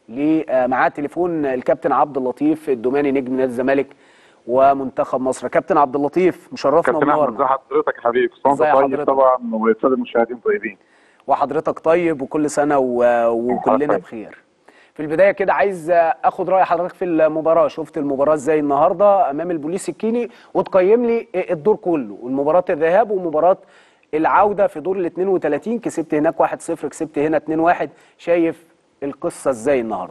معاه تليفون الكابتن عبد اللطيف الدوماني نجم نادي الزمالك ومنتخب مصر كابتن عبد اللطيف مشرفنا كابتن احمد ازي حضرتك يا حبيبي ازي طيب حضرتك؟ طبعا والساده المشاهدين طيبين وحضرتك طيب وكل سنه و... وكلنا طيب. بخير في البدايه كده عايز اخد راي حضرتك في المباراه شفت المباراه ازاي النهارده امام البوليس الكيني وتقيم لي الدور كله المباراه الذهاب ومباراه العوده في دور ال 32 كسبت هناك 1-0 كسبت هنا 2-1 شايف القصه ازاي النهارده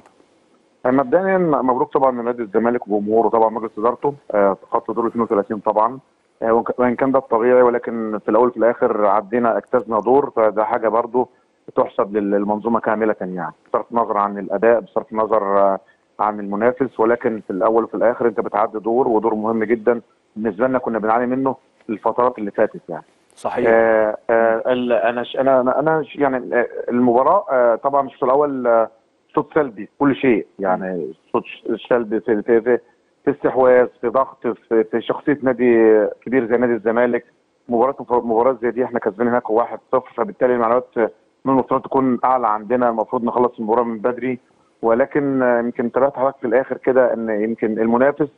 مبدئيا مبروك طبعا لنادي الزمالك وجمهوره طبعا مجلس ادارته آه، خط دور 32 طبعا آه، وإن- وان كان ده الطبيعي ولكن في الاول وفي الاخر عدينا اجتزنا دور فده حاجه برضو تحسب للمنظومه كامله يعني بصرف النظر عن الاداء بصرف النظر آه، عن المنافس ولكن في الاول وفي الاخر انت بتعدي دور ودور مهم جدا بالنسبه لنا كنا بنعاني منه الفترات اللي فاتت يعني صحيح آه آه ال- انا ش- انا انا أنا ش- يعني آه، المباراه آه طبعا الشوط الاول آه، شوط سلبي في كل شيء يعني شوط ش- سلبي في في في, في استحواذ في ضغط في, في شخصيه نادي كبير زي نادي الزمالك مباراه مباراه زي دي احنا كسبانين هناك 1-0 فبالتالي المعنويات من المفترض تكون اعلى عندنا المفروض نخلص المباراه من بدري ولكن آه، يمكن تابعت حضرتك في الاخر كده ان يمكن المنافس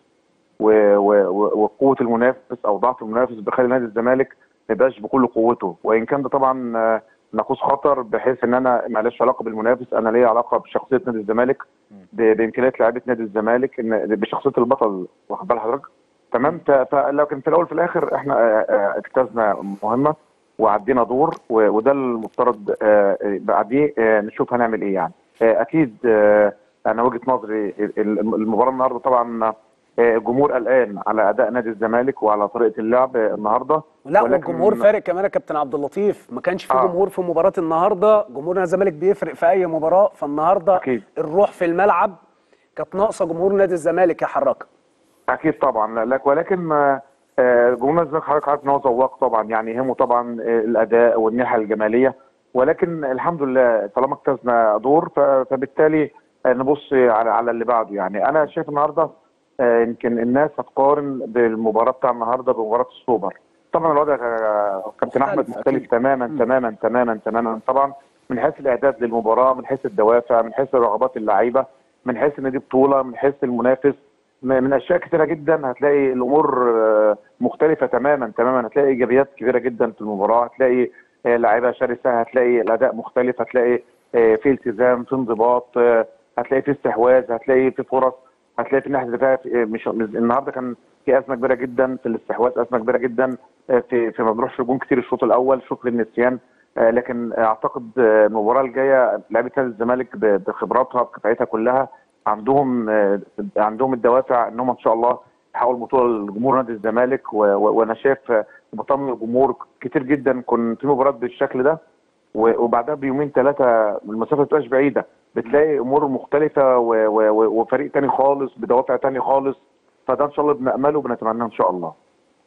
و- و- و- وقوه المنافس او ضعف المنافس بيخلي نادي الزمالك ما يبقاش بكل قوته وان كان ده طبعا آه، ناقوس خطر بحيث ان انا معلش علاقه بالمنافس انا ليا علاقه بشخصيه نادي الزمالك ب- بامكانيات لاعيبه نادي الزمالك ان بشخصيه البطل واخد بال حضرتك تمام ف- فلكن في الاول وفي الاخر احنا آه، آه، اجتزنا مهمه وعدينا دور و- وده المفترض آه، آه، بعديه آه، نشوف هنعمل ايه يعني آه، اكيد آه، انا وجهه نظري ال- ال- المباراه النهارده طبعا آه، الجمهور قلقان على اداء نادي الزمالك وعلى طريقه اللعب النهارده لا ولكن- والجمهور فارق كمان يا كابتن عبد اللطيف ما كانش في آه. جمهور في مباراه النهارده جمهور نادي الزمالك بيفرق في اي مباراه فالنهارده أكيد. الروح في الملعب كانت ناقصه جمهور نادي الزمالك يحركها اكيد طبعا لك ولكن آه، آه، جمهور الزمالك حضرتك عارف ان هو ذواق طبعا يعني يهمه طبعا آه، الاداء والناحيه الجماليه ولكن الحمد لله طالما اجتزنا دور ف- فبالتالي آه، نبص على على اللي بعده يعني انا شايف النهارده آه، يمكن الناس هتقارن بالمباراه بتاع النهارده بمباراه السوبر طبعا الوضع آه، كابتن احمد مختلف مختلف أكيد. تماما مم. تماما تماما تماما طبعا من حيث الاعداد للمباراه من حيث الدوافع من حيث رغبات اللعيبه من حيث ان دي بطوله من حيث المنافس م- من اشياء كثيره جدا هتلاقي الامور آه، مختلفه تماما تماما هتلاقي ايجابيات كبيره جدا في المباراه هتلاقي آه، لعيبه شرسه هتلاقي الاداء مختلف هتلاقي آه، في التزام في انضباط آه، هتلاقي في استحواذ هتلاقي في فرص هتلاقي في الناحيه الدفاعيه في- مش مش- النهارده كان في ازمه كبيره جدا في الاستحواذ ازمه كبيره جدا آه، في في ما بنروحش هجوم كتير الشوط الاول شوط للنسيان آه، لكن اعتقد آه، المباراه الجايه لعيبه نادي الزمالك ب- بخبراتها بكفاءتها كلها عندهم آه، عندهم الدوافع انهم ان شاء الله يحققوا البطوله لجمهور نادي الزمالك و- و- وانا شايف آه، بطمن الجمهور كتير جدا كنت في مباريات بالشكل ده و- وبعدها بيومين ثلاثه المسافه ما بتبقاش بعيده بتلاقي امور مختلفه و- و- و- وفريق تاني خالص بدوافع تاني خالص فده ان شاء الله بنامله وبنتمناه ان شاء الله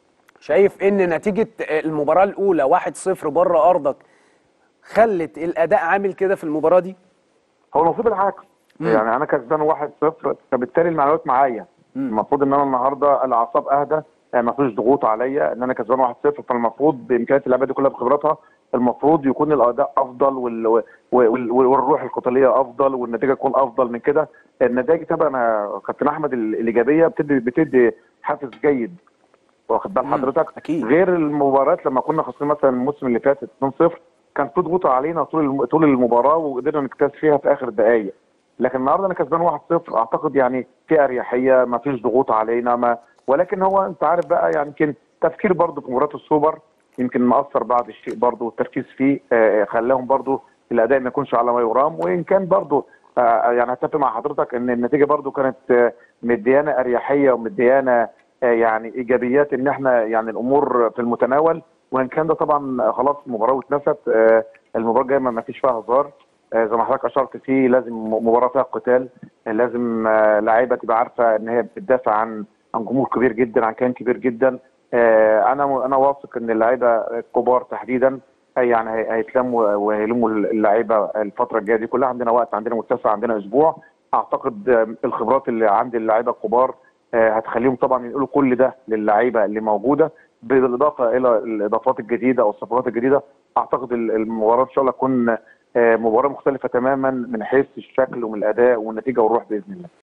شايف ان نتيجه المباراه الاولى 1-0 بره ارضك خلت الاداء عامل كده في المباراه دي هو المفروض العكس مم. يعني انا كسبان 1-0 فبالتالي المعنويات معايا مم. المفروض ان انا النهارده الاعصاب اهدى آه، ما فيش ضغوط عليا ان انا كسبان 1-0 فالمفروض بامكانيات اللعيبه دي كلها بخبراتها المفروض يكون الاداء افضل وال... وال... والروح القتاليه افضل والنتيجه تكون افضل من كده النتائج طبعا كابتن احمد ال- الايجابيه بتدي بتدي حافز جيد واخد بال مم. حضرتك أكيد. غير المباريات لما كنا خاسرين مثلا الموسم اللي فات 2-0 كان في ضغوط علينا طول الم... طول المباراه وقدرنا نجتاز فيها في اخر الدقائق لكن النهارده انا كسبان 1-0 اعتقد يعني في اريحيه ما فيش ضغوط علينا ما ولكن هو انت عارف بقى يعني يمكن تفكير برضه في مباراه السوبر يمكن مأثر بعض الشيء برضه والتركيز فيه آه، خلاهم برضه الاداء ما يكونش على ما يرام وان كان برضه آه، يعني اتفق مع حضرتك ان النتيجه برضه كانت آه، مديانا اريحيه ومديانا آه، يعني ايجابيات ان احنا يعني الامور في المتناول وان كان ده طبعا خلاص المباراه واتنست آه، المباراه الجايه ما فيش فيها هزار آه، زي ما حضرتك اشرت فيه لازم مباراه فيها قتال آه، لازم آه، لعيبه تبقى عارفه ان هي بتدافع عن عن جمهور كبير جدا عن كيان كبير جدا آه، انا انا واثق ان اللعيبه الكبار تحديدا آه، يعني هي- هيتلموا وهيلموا اللعيبه الفتره الجايه دي كلها عندنا وقت عندنا متسع عندنا اسبوع اعتقد آه، الخبرات اللي عند اللعيبه الكبار آه، هتخليهم طبعا ينقلوا كل ده للعيبه اللي موجوده بالاضافه الى الاضافات الجديده او الصفقات الجديده اعتقد ال- المباراه ان شاء الله تكون آه، مباراه مختلفه تماما من حيث الشكل ومن الاداء والنتيجه والروح باذن الله